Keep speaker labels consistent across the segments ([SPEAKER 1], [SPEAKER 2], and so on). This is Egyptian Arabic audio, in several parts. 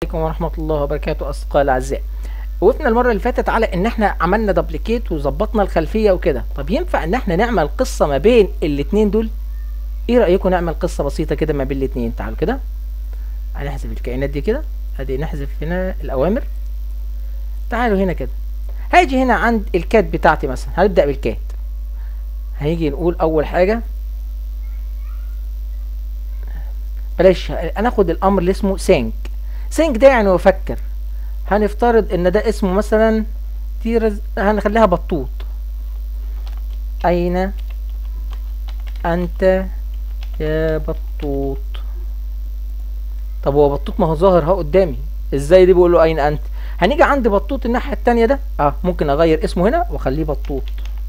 [SPEAKER 1] عليكم ورحمة الله وبركاته أصدقائي الأعزاء وقفنا المرة اللي فاتت على إن إحنا عملنا دبليكيت وظبطنا الخلفية وكده طب ينفع إن إحنا نعمل قصة ما بين الاتنين دول إيه رأيكم نعمل قصة بسيطة كده ما بين الاتنين تعالوا كده هنحذف الكائنات دي كده ادي نحذف هنا الأوامر تعالوا هنا كده هاجي هنا عند الكات بتاعتي مثلا هنبدأ بالكات هنيجي نقول أول حاجة بلاش هناخد الامر اللي اسمه سينك سينك ده يعني يفكر هنفترض ان ده اسمه مثلا تيرز هنخليها بطوط اين انت يا بطوط طب هو بطوط ما هو ظاهر اهو قدامي ازاي دي بقول له اين انت هنيجي عند بطوط الناحيه التانية ده اه ممكن اغير اسمه هنا واخليه بطوط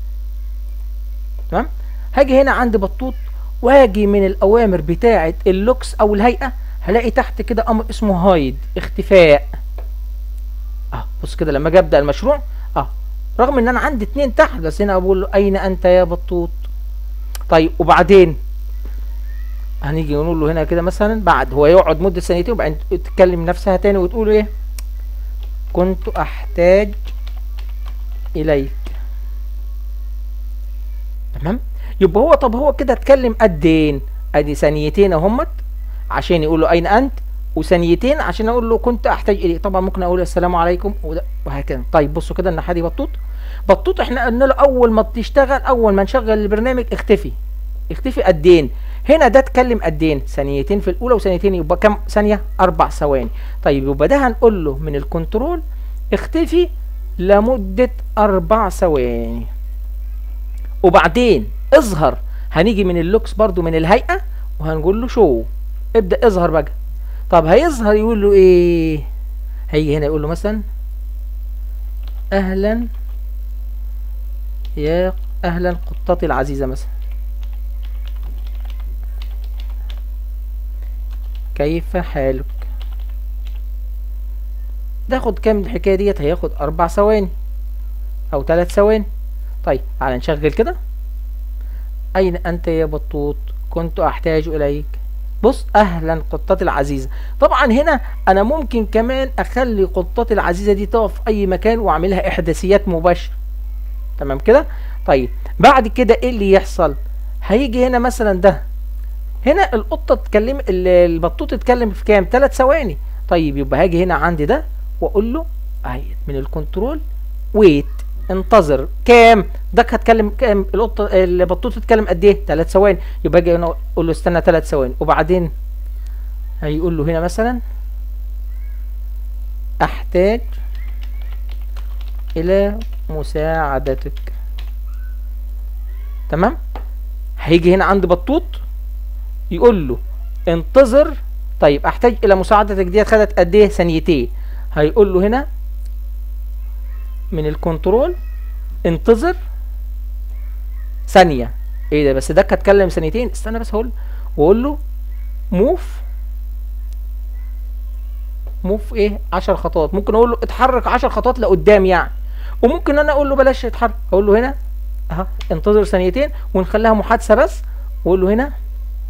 [SPEAKER 1] تمام هاجي هنا عند بطوط واجي من الاوامر بتاعه اللوكس او الهيئه هلاقي تحت كده امر اسمه هايد اختفاء اه بص كده لما اجي ابدا المشروع اه رغم ان انا عندي اتنين تحت بس هنا بقول له اين انت يا بطوط طيب وبعدين هنيجي نقول له هنا كده مثلا بعد هو يقعد مده ثانيتين وبعدين تتكلم نفسها تاني وتقول ايه كنت احتاج اليك تمام يبقى هو طب هو كده اتكلم قدين ادي ثانيتين اهمت عشان يقول له اين انت وثانيتين عشان اقول له كنت احتاج اليه طبعا ممكن اقول السلام عليكم وده وهكذا طيب بصوا كده الناحيه دي بطوط بطوط احنا قلنا له اول ما تشتغل اول ما نشغل البرنامج اختفي اختفي قدين هنا ده اتكلم قدين ثانيتين في الاولى وثانيتين يبقى كام ثانيه اربع ثواني طيب يبقى ده هنقول له من الكنترول اختفي لمده اربع ثواني وبعدين اظهر هنيجي من اللوكس برضو من الهيئة وهنقول له شو ابدأ اظهر بقى طب هيظهر يقول له ايه هيجي هنا يقول له مثلا اهلا يا اهلا قطتي العزيزة مثلا كيف حالك تاخد كام الحكاية ديت هياخد اربع ثواني او ثلاث ثواني طيب تعالى نشغل كده أين أنت يا بطوط كنت أحتاج إليك بص أهلا قطتي العزيزة طبعا هنا أنا ممكن كمان أخلي قطتي العزيزة دي تقف في أي مكان وأعملها إحداثيات مباشرة تمام كده طيب بعد كده إيه اللي يحصل هيجي هنا مثلا ده هنا القطة تتكلم البطوط تتكلم في كام ثلاث ثواني طيب يبقى هاجي هنا عندي ده وأقول له أهي من الكنترول ويت انتظر كام ده هتكلم كام القطه البطوط تتكلم قد ايه 3 ثواني يبقى اجي اقول له استنى 3 ثواني وبعدين هيقول له هنا مثلا احتاج الى مساعدتك تمام هيجي هنا عند بطوط يقول له انتظر طيب احتاج الى مساعدتك ديت خدت قد ايه ثانيتين هيقول له هنا من الكنترول انتظر ثانية ايه ده بس ده هتكلم ثانيتين استنى بس هقول واقول له موف موف ايه 10 خطوات ممكن اقول له اتحرك 10 خطوات لقدام يعني وممكن انا اقول له بلاش اتحرك اقول له هنا اها انتظر ثانيتين ونخليها محادثة بس واقول له هنا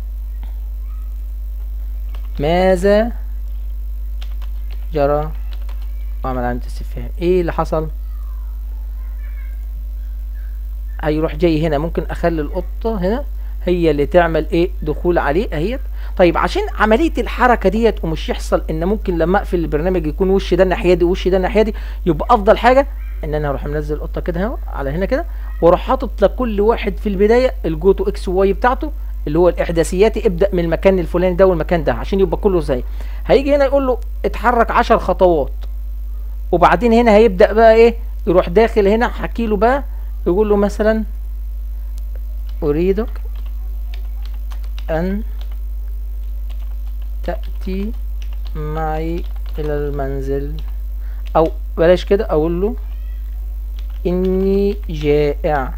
[SPEAKER 1] ماذا جرى واعمل علامة استفهام ايه اللي حصل هيروح جاي هنا ممكن اخلي القطة هنا هي اللي تعمل ايه دخول عليه اهيت طيب عشان عملية الحركة ديت ومش يحصل ان ممكن لما اقفل البرنامج يكون وش ده الناحية دي ووش ده الناحية دي يبقى افضل حاجة ان انا اروح منزل القطة كده اهو على هنا كده واروح حاطط لكل واحد في البداية الجو تو اكس واي بتاعته اللي هو الاحداثياتي ابدا من المكان الفلاني ده والمكان ده عشان يبقى كله زي هيجي هنا يقول له اتحرك 10 خطوات وبعدين هنا هيبدا بقى ايه يروح داخل هنا حكي له بقى يقول له مثلا أريدك أن تأتي معي إلى المنزل أو بلاش كده أقول له إني جائع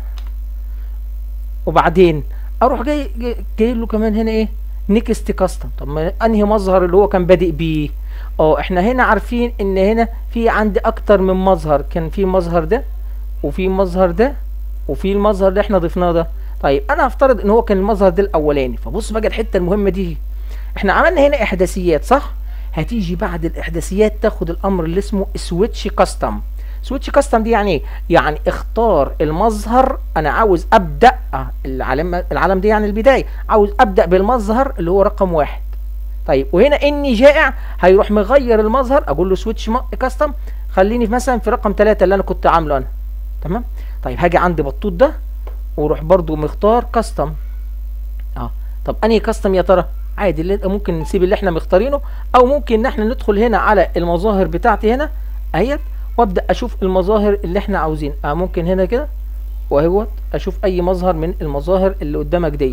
[SPEAKER 1] وبعدين أروح جاي جاي, جاي له كمان هنا إيه نيكست كاستم طب ما أنهي مظهر اللي هو كان بادئ بيه اه احنا هنا عارفين ان هنا في عندي اكتر من مظهر كان في مظهر ده وفي مظهر ده وفي المظهر اللي احنا ضفناه ده طيب انا هفترض ان هو كان المظهر ده الاولاني فبص بقى الحته المهمه دي احنا عملنا هنا احداثيات صح هتيجي بعد الاحداثيات تاخد الامر اللي اسمه سويتش كاستم سويتش كاستم دي يعني ايه يعني اختار المظهر انا عاوز ابدا العلم العلم دي يعني البدايه عاوز ابدا بالمظهر اللي هو رقم واحد طيب وهنا اني جائع هيروح مغير المظهر اقول له سويتش كاستم خليني مثلا في رقم ثلاثة اللي انا كنت عامله انا تمام طيب هاجي عند بطوط ده واروح برضو مختار كاستم اه طب انهي كاستم يا ترى عادي اللي ممكن نسيب اللي احنا مختارينه او ممكن ان احنا ندخل هنا على المظاهر بتاعتي هنا اهيت وابدا اشوف المظاهر اللي احنا عاوزين اه ممكن هنا كده واهوت اشوف اي مظهر من المظاهر اللي قدامك دي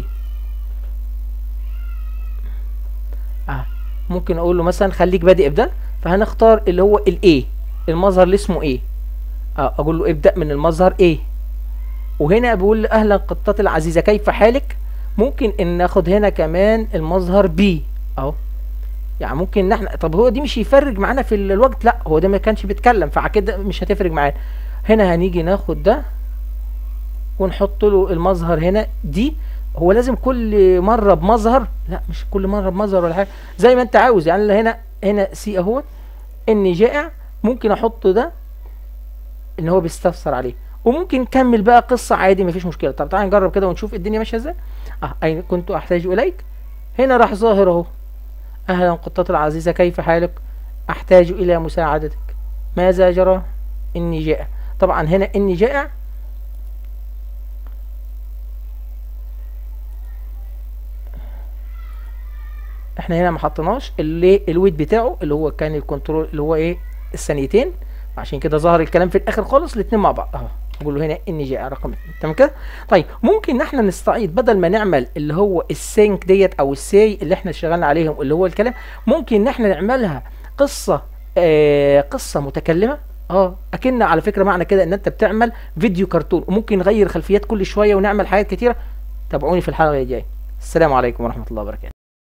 [SPEAKER 1] اه ممكن اقول له مثلا خليك بادئ بده فهنختار اللي هو الايه المظهر اللي اسمه ايه اه اقول له ابدا من المظهر ايه وهنا بيقول لي اهلا قطتي العزيزه كيف حالك ممكن ان ناخد هنا كمان المظهر بي اهو يعني ممكن ان احنا طب هو دي مش يفرج معانا في الوقت لا هو ده ما كانش بيتكلم فكده مش هتفرق معانا هنا هنيجي ناخد ده ونحط له المظهر هنا دي هو لازم كل مره بمظهر لا مش كل مره بمظهر ولا حاجه زي ما انت عاوز يعني هنا هنا سي اهوت اني جائع ممكن احط ده ان هو بيستفسر عليه وممكن نكمل بقى قصه عادي مفيش مشكله طب تعالى نجرب كده ونشوف الدنيا ماشيه ازاي اه اين كنت احتاج اليك هنا راح ظاهر اهو اهلا قطتي العزيزه كيف حالك احتاج الى مساعدتك ماذا جرى اني جائع طبعا هنا اني جائع احنا هنا ما حطيناش اللي الويت بتاعه اللي هو كان الكنترول اللي هو ايه الثانيتين عشان كده ظهر الكلام في الاخر خالص الاثنين مع بعض اهو اقول له هنا ان جي رقم تمام كده طيب ممكن ان احنا نستعيد بدل ما نعمل اللي هو السينك ديت او السي اللي احنا اشتغلنا عليهم اللي هو الكلام ممكن ان احنا نعملها قصه آه قصه متكلمه اه اكن على فكره معنى كده ان انت بتعمل فيديو كرتون وممكن نغير خلفيات كل شويه ونعمل حاجات كتيره تابعوني في الحلقه الجايه السلام عليكم ورحمه الله وبركاته